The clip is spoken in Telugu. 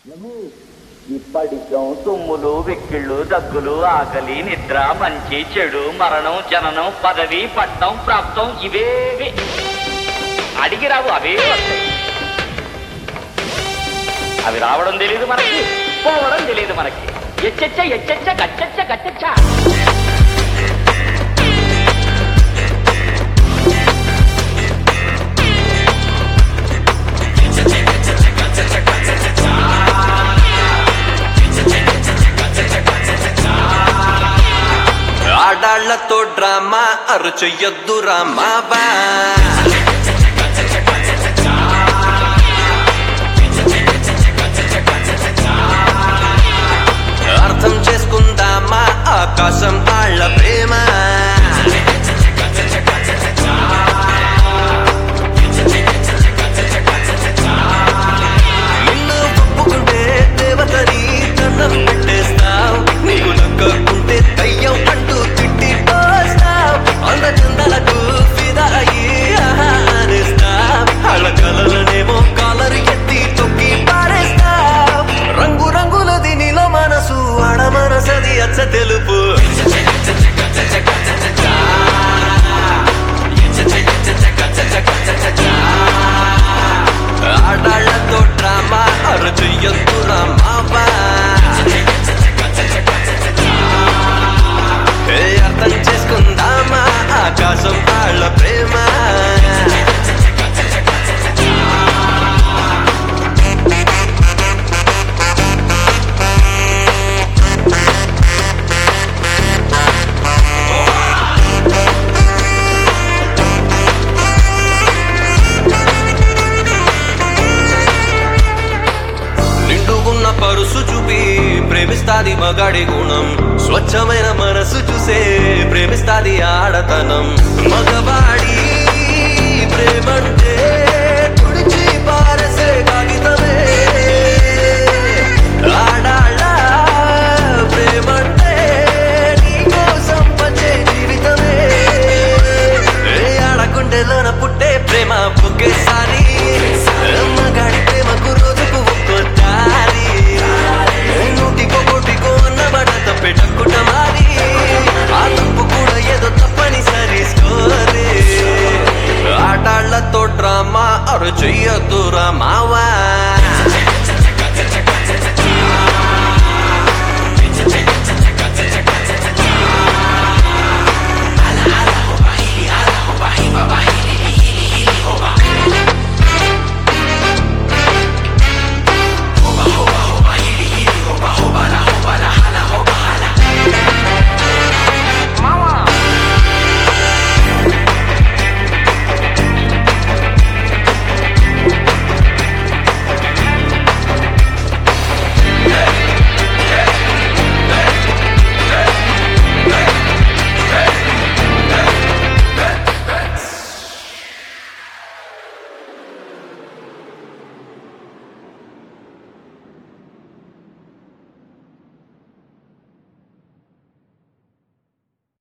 ఇప్పటికం తుమ్ములు వెక్కిళ్ళు దగ్గులు ఆకలి నిద్ర మంచి చెడు మరణం జననం పదవి పట్టం ప్రాప్తం ఇవేవి అడిగి రావు అవే వస్తాయి అవి రావడం తెలియదు మనకి పోవడం తెలియదు మనకి ఎచ్చెచ్చ ఎచ్చెచ్చ గచ్చెచ్చ గచ్చెచ్చ ఆడాళ్లతో డ్రామా అరు చెయ్యొద్దు రామా బా అర్థం చేసుకుందామా ఆకాశం ఆళ్ళ ప్రేమ నిన్ను ఒప్పుకుంటే దేవతని దండం పెట్టేస్తావు నీకు నక్కకుంటే దయ్యం అంటూ తిట్టి పోస్తావు అంద చందలకు ఫిదా అయ్యి ఆహారేస్తావు వాళ్ళ కలలనేమో కాలరు ఎత్తి తొక్కి పారేస్తావు రంగు రంగులది నీలో మనసు ఆడ మనసది అచ్చ తెలుపు ఆడాళ్లతో డ్రామా అరు చెయ్యొద్దు రామావా ఏ అర్థం చేసుకుందామా ఆకాశం ఆళ్ళ ప్రేమ నిండుగున్న పరుసు చూపి ప్రేమిస్తాది మగాడి గుణం స్వచ్ఛమైన మనసు చూసే ప్రేమిస్తాది ఆడతనం మగవాడి ప్రేమంటే తుడిచి పారసే కాగితమే ఆడాళ్ళ ప్రేమంటే నీకోసం పంచే జీవితమే ఏ ఆడకుండెలోన పుట్టే ప్రేమ ఒకేసారి మగాడి ప్రేమకు రోజుకు ఒక్కో దారి నూటికో కోటికో అన్న మాట తప్పెటక్కుట మారి ఆ తప్పు కూడా ఏదో తప్పనిసరి స్కోరే ఆటాళ్లతో డ్రామా అరు చెయ్యొద్దు రామావా